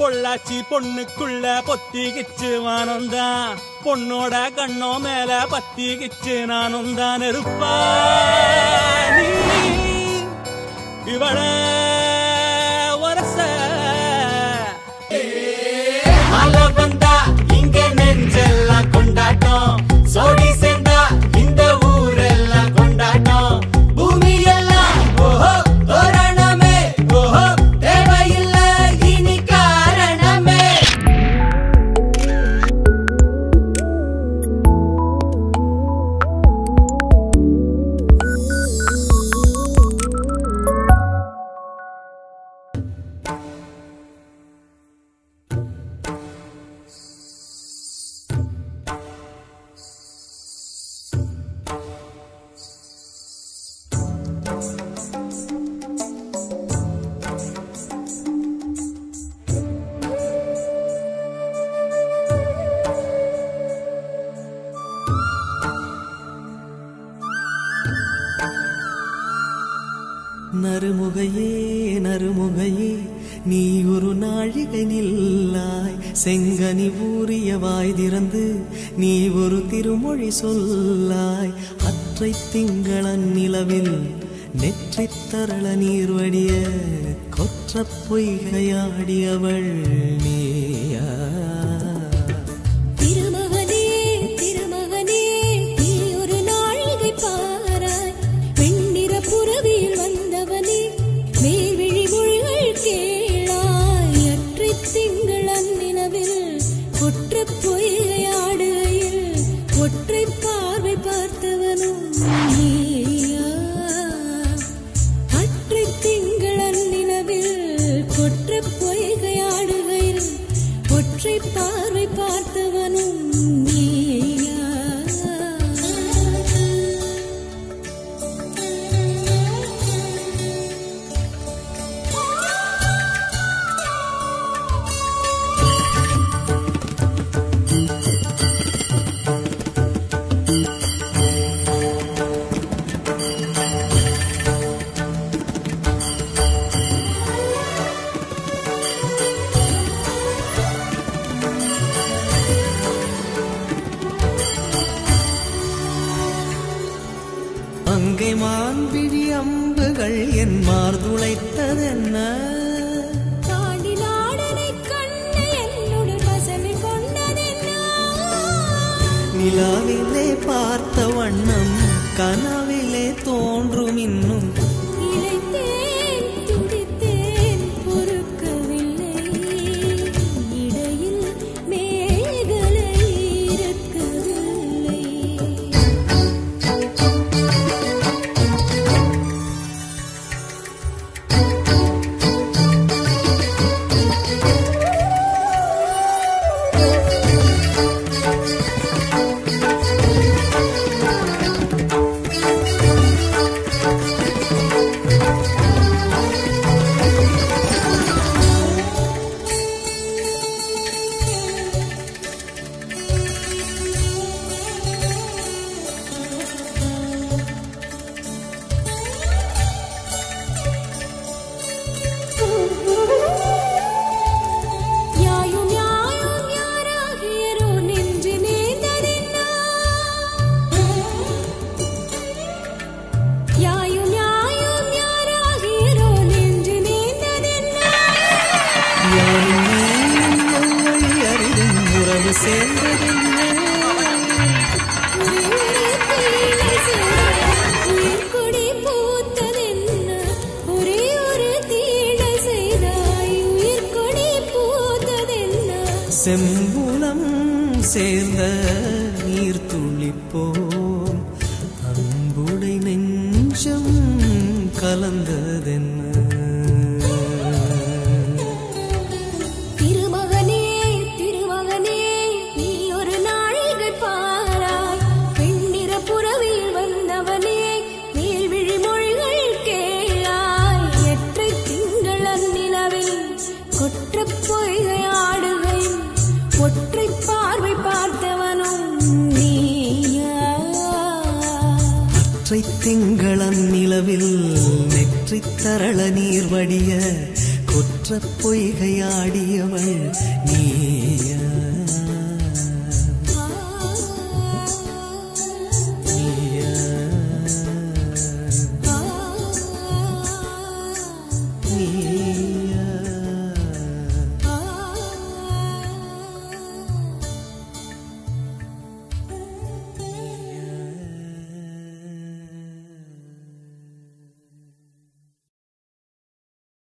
பொள்ளாச்சி பொண்ணுக்குள்ள பொத்திக்கிச்சு வானந்தான் பொண்ணோட கண்ணோ மேல பத்திக்கிச்சு நானும் தான் இருப்பா நீ இவள வரச மழை வந்தா இங்க நெஞ்செல்லாம் கொண்டாட்டம் சோடி சேர்ந்தா இந்த ஊரெல்லாம் கொண்டாட்டம் பூமி எல்லாம் ஓஹோ தோரணமே ஓஹோ தேவையில்லை இனி காரணமே நறுமுகையே நறுமுகையே நீ ஒரு நாழிகை நில்லாய் செங்கனி ஊறிய வாய் திறந்து நீ ஒரு திருமொழி சொல்லாய் அற்றை திங்களன் நிலவில் நெற்றித் தரள நீர் வடிய கொற்ற பொய்கையாடியவள் நீயா திருமகனே திருமகனே நீ ஒரு நாழிகை பாராய் வெண்ணிற புறவியில் வந்தவனே மேல்விழி மொழிகள் கேளாய் அற்றை திங்கள் அந்நிலவில் ஒற்ற பொய்கையாடுகையில் ஒற்றை பார்வை பார்த்தவனும் நீயா அற்றை திங்கள் அந்நிலவில் கொற்ற பொய்கையாடுகையில் ஒற்றை பார்வை பார்த்தவனும் நீயா அங்கே மான்பிழி அம்புகள் என் மார்துளைத்ததென்ன தாண்டி நாடனை கண்டு என்னுடன் வசமை கொண்டதென்ன நிலாவிலே பார்த்த வண்ணம் கனவிலே தோன்றும் இன்னும் இளைத்தேன் துடித்தேன் பொறுக்கவில்லை இடையில் மேகலை இருக்கவில்லை யாயும் யாயும் யாராகியரோ நெஞ்சு நேர்ந்ததென்ன யாயும் யாயும் யாராகியரோ நெஞ்சு நேர்ந்ததென்ன யாரும் நீயும் எவ்வழி அறிதும் உறவு சேர்ந்ததென்ன உயிர்கொடி பூத்ததென்ன ஒரே ஒரு தீடை செய்தாய் உயிர்கொடி பூத்ததென்ன செம்புலம் சேர்ந்த நீர் துளிப்போம் அன்புடை நெஞ்சம் கலந்ததென்ன திருமகனே திருமகனே நீ ஒரு நாழிகை பாராய் பெண்ணிற புறவியில் வந்தவனே மேல்விழி மொழிகள் கேளாய் எற்றை திங்கள் அந்நிலவில் கொற்ற பொய்கை ஆடுகையில் ஒற்றை பார்வை பார்த்தவனும் நீயா ஒற்றை திங்களன் நிலவில் நெற்றித் தரள நீர் வடிய கொற்ற பொய்கையாடியவள் நீயா நீயா நீயா